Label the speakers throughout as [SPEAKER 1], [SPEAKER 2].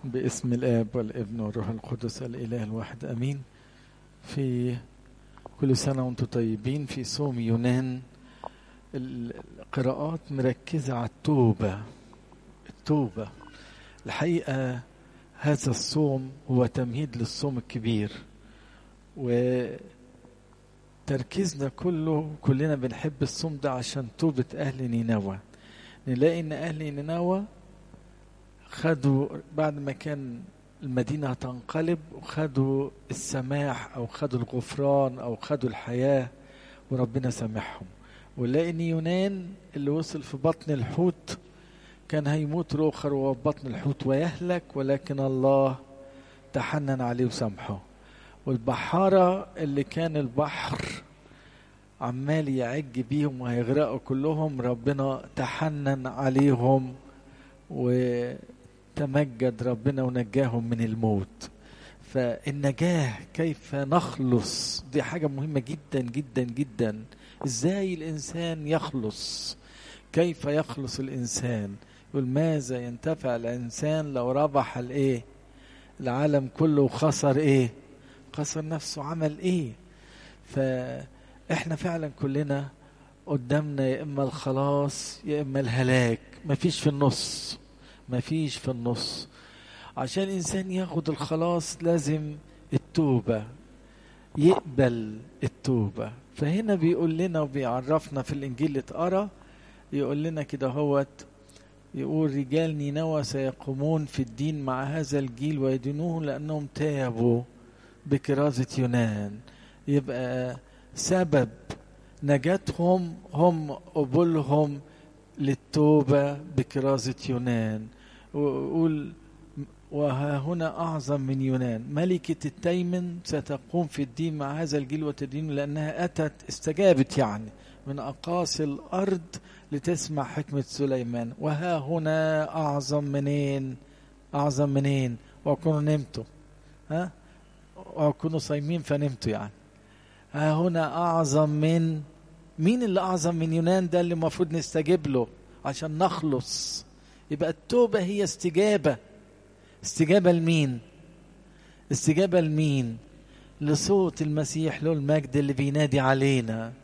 [SPEAKER 1] باسم الآب والابن والروح القدس الإله الواحد أمين في كل سنة وانتم طيبين في صوم يونان القراءات مركزة على التوبة التوبة الحقيقة هذا الصوم هو تمهيد للصوم الكبير وتركيزنا كله كلنا بنحب الصوم ده عشان توبة أهل نينوى نلاقي إن أهل نينوى خدوا بعد ما كان المدينة هتنقلب وخدوا السماح أو خدوا الغفران أو خدوا الحياة وربنا سامحهم ونلاقي إن يونان اللي وصل في بطن الحوت كان هيموت الآخر وهو في بطن الحوت ويهلك ولكن الله تحنن عليه وسامحه والبحارة اللي كان البحر عمال يعج بيهم وهيغرقوا كلهم ربنا تحنن عليهم وتمجد ربنا ونجاهم من الموت فالنجاة كيف نخلص دي حاجة مهمة جدا جدا جدا ازاي الانسان يخلص كيف يخلص الانسان يقول ماذا ينتفع الانسان لو ربح الايه العالم كله وخسر ايه خسر نفسه عمل ايه فاحنا فعلا كلنا قدامنا يا اما الخلاص يا اما الهلاك مفيش في النص مفيش في النص عشان الانسان ياخد الخلاص لازم التوبه يقبل التوبه فهنا بيقول لنا وبيعرفنا في الانجيل اللي اتقرا يقول لنا كده هوت يقول رجال نينوى سيقومون في الدين مع هذا الجيل ويدينوه لانهم تابوا بكرازه يونان يبقى سبب نجاتهم هم قبولهم للتوبة بكرازة يونان ويقول وها هنا أعظم من يونان ملكة التيمن ستقوم في الدين مع هذا الجيل وتدين لأنها أتت استجابت يعني من أقاصي الأرض لتسمع حكمة سليمان وها هنا أعظم منين أعظم منين وأكونوا نمتوا ها وأكونوا صايمين فنمتوا يعني ها هنا أعظم من مين اللي أعظم من يونان ده اللي المفروض نستجيب له عشان نخلص يبقى التوبة هي استجابة استجابة لمين استجابة لمين لصوت المسيح له المجد اللي بينادي علينا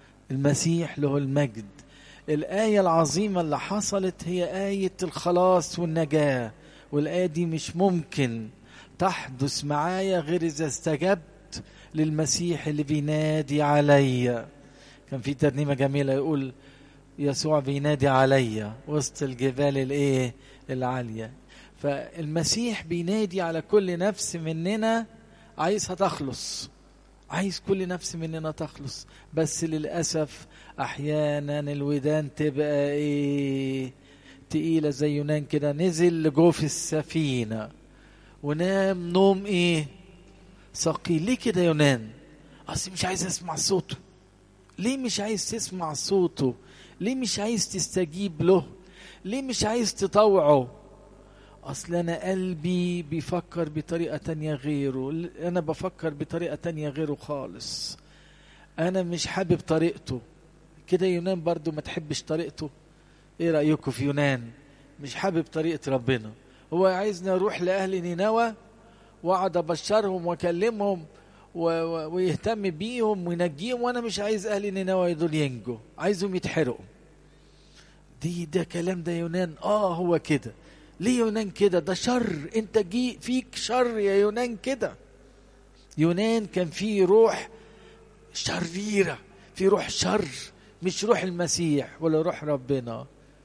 [SPEAKER 1] المسيح له المجد الآية العظيمة اللي حصلت هي آية الخلاص والنجاة والآية دي مش ممكن تحدث معايا غير إذا استجبت للمسيح اللي بينادي عليّ كان في ترنيمه جميله يقول يسوع بينادي عليا وسط الجبال الايه العاليه فالمسيح بينادي على كل نفس مننا عايزها تخلص عايز كل نفس مننا تخلص بس للاسف احيانا الودان تبقى ايه تقيله زي يونان كده نزل لجوف السفينه ونام نوم ايه ثقيل ليه كده يونان اصل مش عايز اسمع صوته ليه مش عايز تسمع صوته ليه مش عايز تستجيب له ليه مش عايز تطوعه اصل انا قلبي بيفكر بطريقة تانية غيره انا بفكر بطريقة تانية غيره خالص انا مش حابب طريقته كده يونان برضو ما تحبش طريقته ايه رأيكم في يونان مش حابب طريقة ربنا هو عايزني اروح لاهل نينوى واقعد ابشرهم واكلمهم ويهتم بيهم وينجيهم وانا مش عايز اهل نينوى دول ينجوا عايزهم يتحرقوا دي ده كلام ده يونان اه هو كده ليه يونان كده ده شر انت جي فيك شر يا يونان كده يونان كان فيه روح شريره في روح شر مش روح المسيح ولا روح ربنا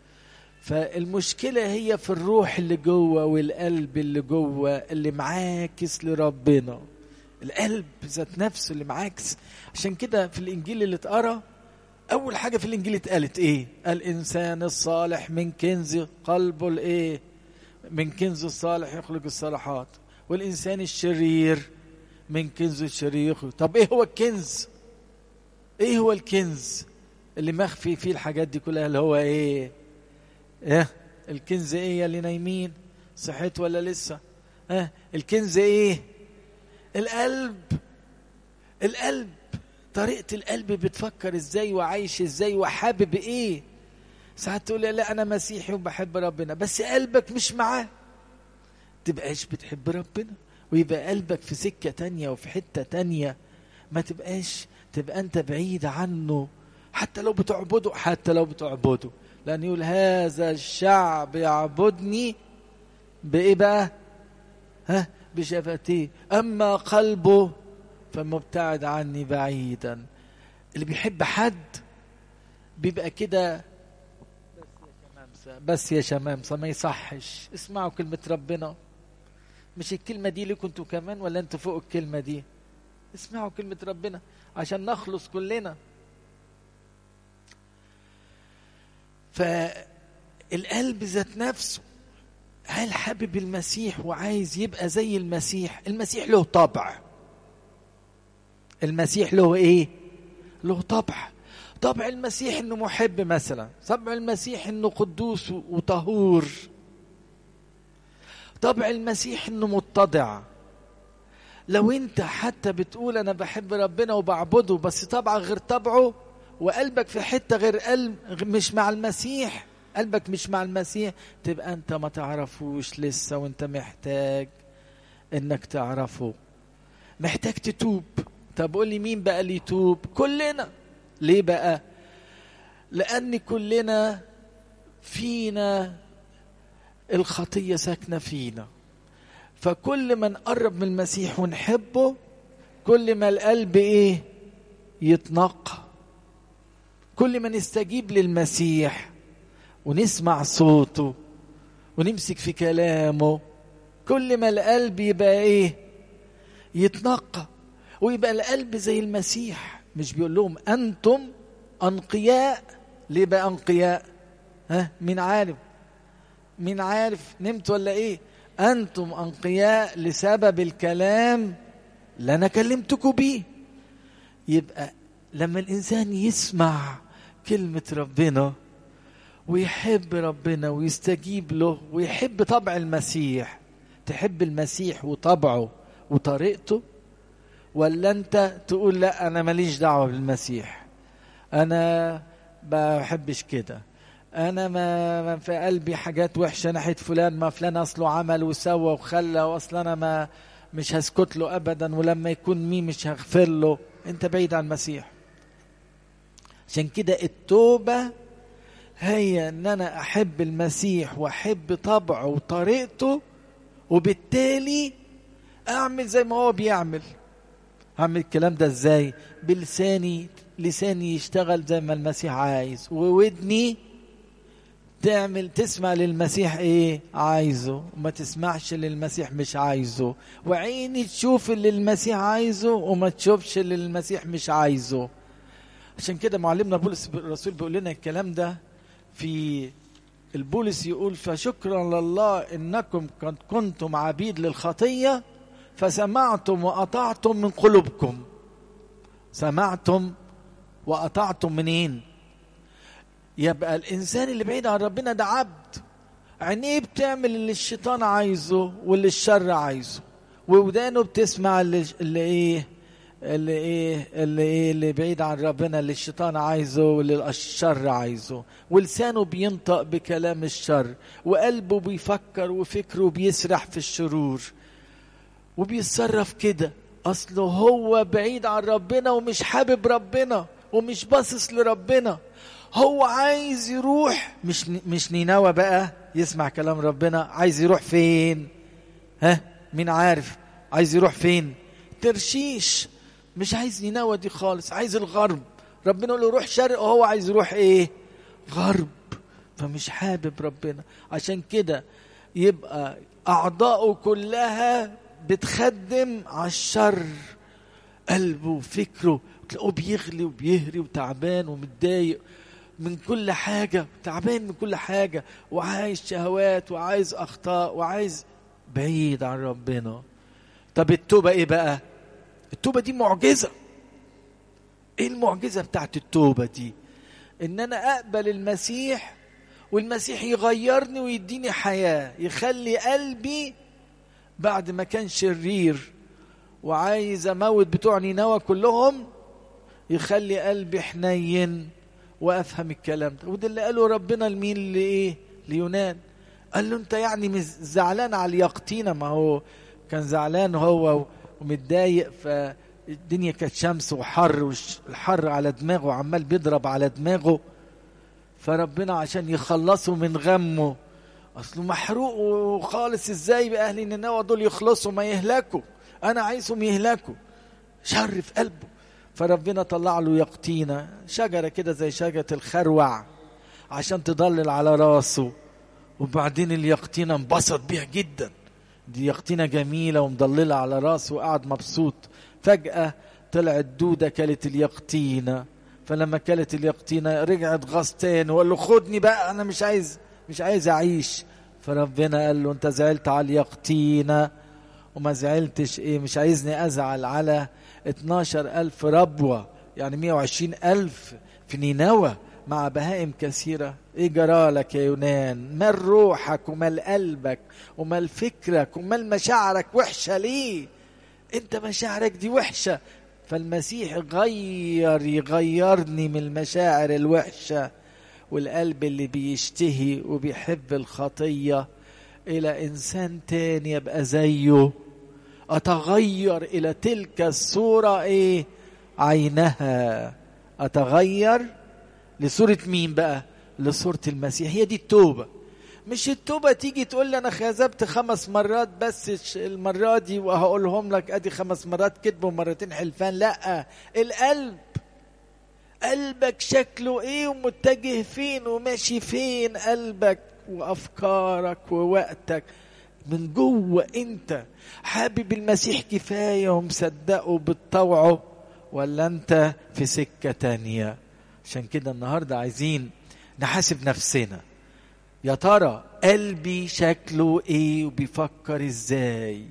[SPEAKER 1] فالمشكلة هي في الروح اللي جوه والقلب اللي جوه اللي معاكس لربنا القلب ذات نفسه اللي معاكس عشان كده في الانجيل اللي اتقرا اول حاجه في الانجيل اتقالت ايه الانسان الصالح من كنز قلبه الايه من كنز الصالح يخلق الصالحات والانسان الشرير من كنز الشرير يخلق طب ايه هو الكنز ايه هو الكنز اللي مخفي فيه الحاجات دي كلها اللي هو ايه ايه الكنز ايه يا اللي نايمين صحيت ولا لسه اه الكنز ايه القلب القلب طريقة القلب بتفكر ازاي وعايش ازاي وحابب ايه ساعات تقول لا انا مسيحي وبحب ربنا بس قلبك مش معاه تبقاش بتحب ربنا ويبقى قلبك في سكة تانية وفي حتة تانية ما تبقاش تبقى انت بعيد عنه حتى لو بتعبده حتى لو بتعبده لأن يقول هذا الشعب يعبدني بإيه بقى ها بشفتيه أما قلبه فمبتعد عني بعيدا اللي بيحب حد بيبقى كده بس يا شمامسة ما يصحش اسمعوا كلمة ربنا مش الكلمة دي لكم انتوا كمان ولا انتوا فوق الكلمة دي اسمعوا كلمة ربنا عشان نخلص كلنا فالقلب ذات نفسه هل حابب المسيح وعايز يبقى زي المسيح المسيح له طبع المسيح له ايه له طبع طبع المسيح انه محب مثلا طبع المسيح انه قدوس وطهور طبع المسيح انه متضع لو انت حتى بتقول انا بحب ربنا وبعبده بس طبعك غير طبعه وقلبك في حته غير قلب مش مع المسيح قلبك مش مع المسيح تبقى انت ما تعرفوش لسه وانت محتاج انك تعرفه محتاج تتوب طب قول لي مين بقى اللي يتوب كلنا ليه بقى لان كلنا فينا الخطيه ساكنه فينا فكل ما نقرب من المسيح ونحبه كل ما القلب ايه يتنقى كل ما نستجيب للمسيح ونسمع صوته ونمسك في كلامه كل ما القلب يبقى ايه يتنقى ويبقى القلب زي المسيح مش بيقول لهم انتم انقياء ليه بقى انقياء ها مين عارف مين عارف نمت ولا ايه انتم انقياء لسبب الكلام اللي انا كلمتكم بيه يبقى لما الانسان يسمع كلمه ربنا ويحب ربنا ويستجيب له ويحب طبع المسيح تحب المسيح وطبعه وطريقته ولا انت تقول لا انا ماليش دعوه بالمسيح انا بحبش كده انا ما في قلبي حاجات وحشه ناحيه فلان ما فلان اصله عمل وسوى وخلى واصل انا ما مش هسكت له ابدا ولما يكون مين مش هغفر له انت بعيد عن المسيح عشان كده التوبه هي ان انا احب المسيح واحب طبعه وطريقته وبالتالي اعمل زي ما هو بيعمل هعمل الكلام ده ازاي بلساني لساني يشتغل زي ما المسيح عايز وودني تعمل تسمع للمسيح ايه عايزه وما تسمعش للمسيح مش عايزه وعيني تشوف اللي المسيح عايزه وما تشوفش اللي المسيح مش عايزه عشان كده معلمنا بولس الرسول بيقول لنا الكلام ده في البولس يقول فشكرا لله انكم قد كنتم عبيد للخطيه فسمعتم واطعتم من قلوبكم سمعتم واطعتم منين يبقى الانسان اللي بعيد عن ربنا ده عبد عينيه بتعمل اللي الشيطان عايزه واللي الشر عايزه وودانه بتسمع اللي, اللي ايه اللي ايه اللي ايه اللي بعيد عن ربنا اللي الشيطان عايزه واللي الشر عايزه ولسانه بينطق بكلام الشر وقلبه بيفكر وفكره بيسرح في الشرور وبيتصرف كده اصله هو بعيد عن ربنا ومش حابب ربنا ومش باصص لربنا هو عايز يروح مش مش نينوى بقى يسمع كلام ربنا عايز يروح فين ها مين عارف عايز يروح فين ترشيش مش عايز نينوى دي خالص عايز الغرب ربنا يقول له روح شرق وهو عايز يروح ايه غرب فمش حابب ربنا عشان كده يبقى اعضاؤه كلها بتخدم على الشر قلبه وفكره تلاقوه بيغلي وبيهري وتعبان ومتضايق من كل حاجة تعبان من كل حاجة وعايز شهوات وعايز أخطاء وعايز بعيد عن ربنا طب التوبة إيه بقى التوبة دي معجزة إيه المعجزة بتاعت التوبة دي إن أنا أقبل المسيح والمسيح يغيرني ويديني حياة يخلي قلبي بعد ما كان شرير وعايز اموت بتوع نينوى كلهم يخلي قلبي حنين وافهم الكلام ده وده اللي قاله ربنا لمين لايه ليونان قال له انت يعني مش زعلان على اليقطينة ما هو كان زعلان هو ومتضايق فالدنيا كانت شمس وحر والحر على دماغه عمال بيضرب على دماغه فربنا عشان يخلصه من غمه اصله محروق وخالص ازاي باهل نينوى دول يخلصوا ما يهلكوا انا عايزهم يهلكوا شر في قلبه فربنا طلع له يقطينة شجرة كده زي شجرة الخروع عشان تضلل على راسه وبعدين اليقطينة انبسط بيها جدا دي يقطينة جميلة ومضللة على راسه وقعد مبسوط فجأة طلعت دودة كلت اليقطينة فلما كلت اليقطينة رجعت غص تاني وقال له خدني بقى أنا مش عايز مش عايز أعيش فربنا قال له أنت زعلت على اليقطينة وما زعلتش إيه مش عايزني أزعل على 12 ألف ربوة يعني 120 ألف في نينوى مع بهائم كثيرة ايه جرالك يا يونان مال روحك ومال قلبك ومال فكرك ومال مشاعرك وحشة ليه انت مشاعرك دي وحشة فالمسيح غير يغيرني من المشاعر الوحشة والقلب اللي بيشتهي وبيحب الخطية إلى إنسان تاني يبقى زيه أتغير إلى تلك الصورة إيه عينها أتغير لصورة مين بقى لصورة المسيح هي دي التوبة مش التوبة تيجي تقول لي أنا خذبت خمس مرات بس المرة دي وهقولهم لك أدي خمس مرات كذب ومرتين حلفان لا القلب قلبك شكله ايه ومتجه فين وماشي فين قلبك وافكارك ووقتك من جوه انت حابب المسيح كفايه ومصدقه بتطوعه ولا انت في سكه تانيه عشان كده النهارده عايزين نحاسب نفسنا يا ترى قلبي شكله ايه وبيفكر ازاي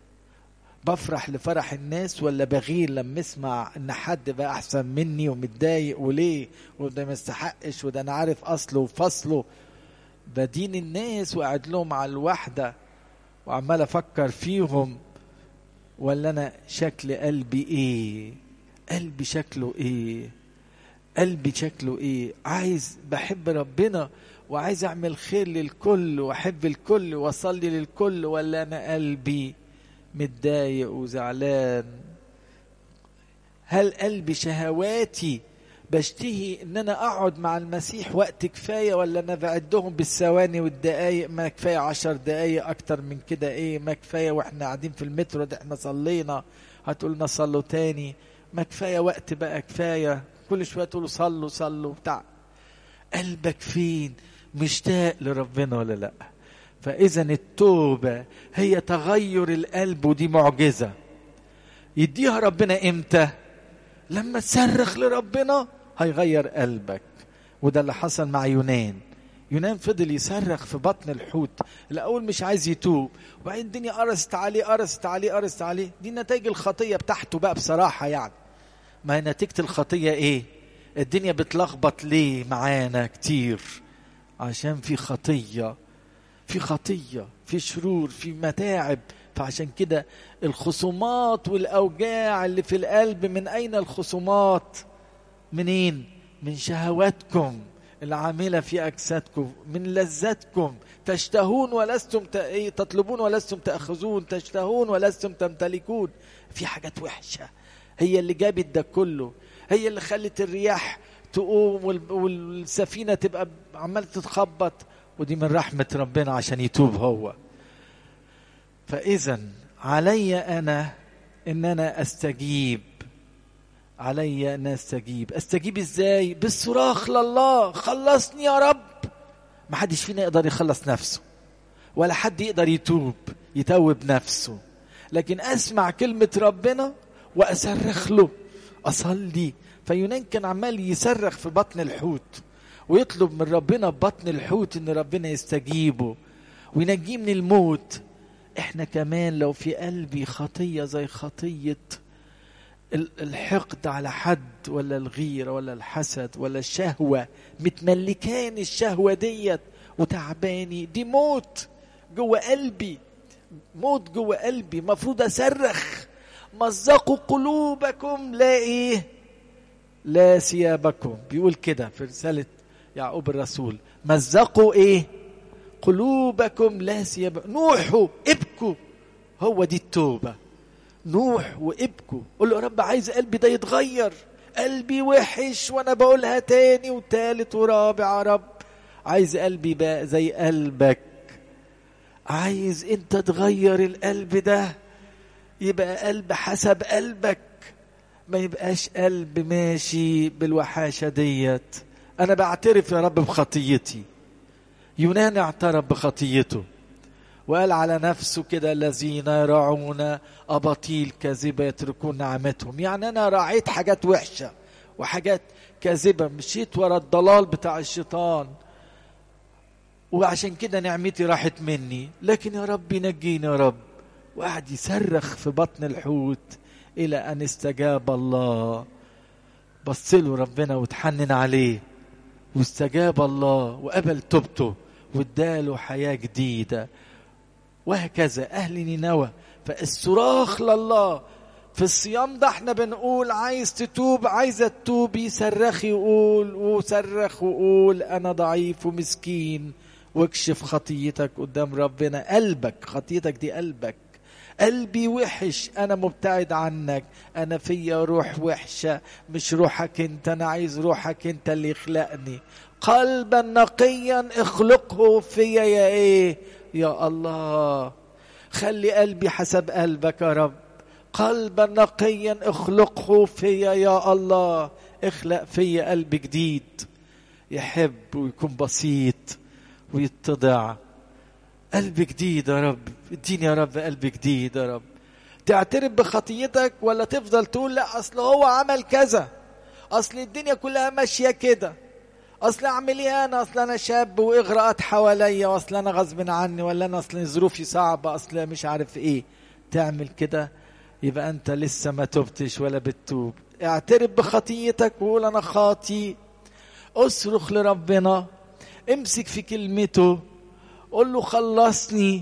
[SPEAKER 1] بفرح لفرح الناس ولا بغير لما اسمع ان حد بقى احسن مني ومتضايق وليه وده ما يستحقش وده انا عارف اصله وفصله بدين الناس وقاعد لهم على الوحده وعمال افكر فيهم ولا انا شكل قلبي ايه قلبي شكله ايه قلبي شكله ايه عايز بحب ربنا وعايز اعمل خير للكل واحب الكل واصلي للكل ولا انا قلبي متضايق وزعلان هل قلبي شهواتي بشتهي ان انا اقعد مع المسيح وقت كفايه ولا انا بعدهم بالثواني والدقايق ما كفايه عشر دقايق اكتر من كده ايه ما كفايه واحنا قاعدين في المترو ده احنا صلينا هتقولنا صلوا تاني ما كفايه وقت بقى كفايه كل شويه تقولوا صلوا صلوا بتاع قلبك فين مشتاق لربنا ولا لا فاذا التوبه هي تغير القلب ودي معجزه يديها ربنا امتى لما تصرخ لربنا هيغير قلبك وده اللي حصل مع يونان يونان فضل يصرخ في بطن الحوت الاول مش عايز يتوب وبعدين الدنيا قرصت عليه قرصت عليه قرصت عليه دي نتائج الخطيه بتاعته بقى بصراحه يعني ما هي نتيجه الخطيه ايه الدنيا بتلخبط ليه معانا كتير عشان في خطيه في خطيه في شرور في متاعب فعشان كده الخصومات والاوجاع اللي في القلب من اين الخصومات منين من شهواتكم العاملة في أجسادكم من لذاتكم تشتهون ولستم تطلبون ولستم تأخذون تشتهون ولستم تمتلكون في حاجات وحشة هي اللي جابت ده كله هي اللي خلت الرياح تقوم والسفينة تبقى عمالة تتخبط ودي من رحمة ربنا عشان يتوب هو فإذا علي أنا إن أنا أستجيب علي أن أستجيب أستجيب إزاي بالصراخ لله خلصني يا رب ما حدش فينا يقدر يخلص نفسه ولا حد يقدر يتوب يتوب نفسه لكن أسمع كلمة ربنا وأصرخ له أصلي فيونان كان عمال يصرخ في بطن الحوت ويطلب من ربنا ببطن الحوت ان ربنا يستجيبه وينجيه من الموت احنا كمان لو في قلبي خطيه زي خطيه الحقد على حد ولا الغيره ولا الحسد ولا الشهوه متملكان الشهوه ديت وتعباني دي موت جوه قلبي موت جوه قلبي مفروض اصرخ مزقوا قلوبكم لا ايه لا ثيابكم بيقول كده في رساله يعقوب الرسول مزقوا ايه قلوبكم لا سيب نوحوا ابكوا هو دي التوبة نوح وابكوا قول له يا رب عايز قلبي ده يتغير قلبي وحش وانا بقولها تاني وتالت ورابع يا رب عايز قلبي بقى زي قلبك عايز انت تغير القلب ده يبقى قلب حسب قلبك ما يبقاش قلب ماشي بالوحاشة ديت أنا بعترف يا رب بخطيتي يونان اعترف بخطيته وقال على نفسه كده الذين يرعون أباطيل كاذبة يتركون نعمتهم يعني أنا راعيت حاجات وحشة وحاجات كاذبة مشيت ورا الضلال بتاع الشيطان وعشان كده نعمتي راحت مني لكن يا رب نجيني يا رب وقعد يصرخ في بطن الحوت إلى أن استجاب الله بص له ربنا وتحنن عليه واستجاب الله وقبل توبته واداله حياة جديدة وهكذا أهل نينوى فالصراخ لله في الصيام ده احنا بنقول عايز تتوب عايزة تتوبي صرخي وقول وصرخ وقول أنا ضعيف ومسكين واكشف خطيتك قدام ربنا قلبك خطيتك دي قلبك قلبي وحش انا مبتعد عنك انا فيا روح وحشه مش روحك انت انا عايز روحك انت اللي يخلقني قلبا نقيا اخلقه فيا يا ايه يا الله خلي قلبي حسب قلبك يا رب قلبا نقيا اخلقه فيا يا الله اخلق فيا قلب جديد يحب ويكون بسيط ويتضع قلب جديد يا رب اديني يا رب قلب جديد يا رب تعترف بخطيتك ولا تفضل تقول لا اصل هو عمل كذا اصل الدنيا كلها ماشيه كده اصل اعمل ايه انا اصل انا شاب واغراءات حواليا واصل انا غصب عني ولا انا اصل ظروفي صعبه اصل مش عارف ايه تعمل كده يبقى انت لسه ما تبتش ولا بتتوب اعترف بخطيتك وقول انا خاطي اصرخ لربنا امسك في كلمته قول له خلصني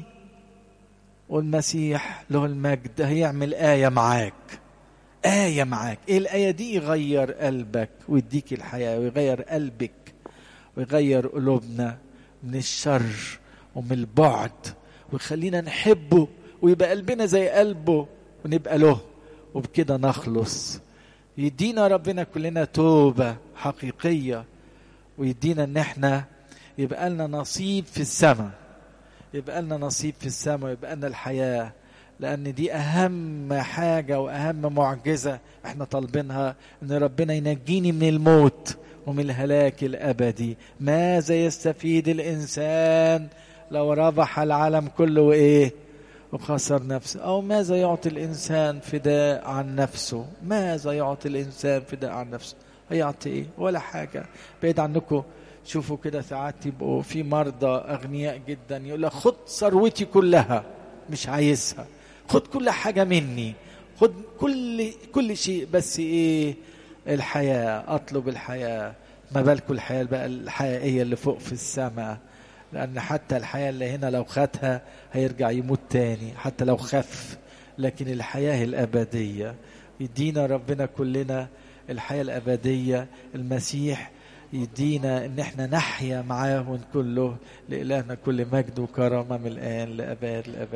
[SPEAKER 1] والمسيح له المجد هيعمل آية معاك آية معاك إيه الآية دي يغير قلبك ويديك الحياة ويغير قلبك ويغير قلوبنا من الشر ومن البعد ويخلينا نحبه ويبقى قلبنا زي قلبه ونبقى له وبكده نخلص يدينا ربنا كلنا توبة حقيقية ويدينا ان احنا يبقى لنا نصيب في السماء يبقى لنا نصيب في السماء ويبقى لنا الحياة لأن دي أهم حاجة وأهم معجزة احنا طالبينها إن ربنا ينجيني من الموت ومن الهلاك الأبدي ماذا يستفيد الإنسان لو ربح العالم كله وإيه وخسر نفسه أو ماذا يعطي الإنسان فداء عن نفسه ماذا يعطي الإنسان فداء عن نفسه هيعطي إيه ولا حاجة بعيد عنكم شوفوا كده ساعات يبقوا في مرضى اغنياء جدا يقول لك خد ثروتي كلها مش عايزها خد كل حاجه مني خد كل كل شيء بس ايه الحياه اطلب الحياه ما بالكم الحياه بقى الحقيقيه اللي فوق في السماء لان حتى الحياه اللي هنا لو خدها هيرجع يموت تاني حتى لو خف لكن الحياه الابديه يدينا ربنا كلنا الحياه الابديه المسيح يدينا ان احنا نحيا معاه ونكون له لإلهنا كل مجد وكرامه من الان لاباد الابد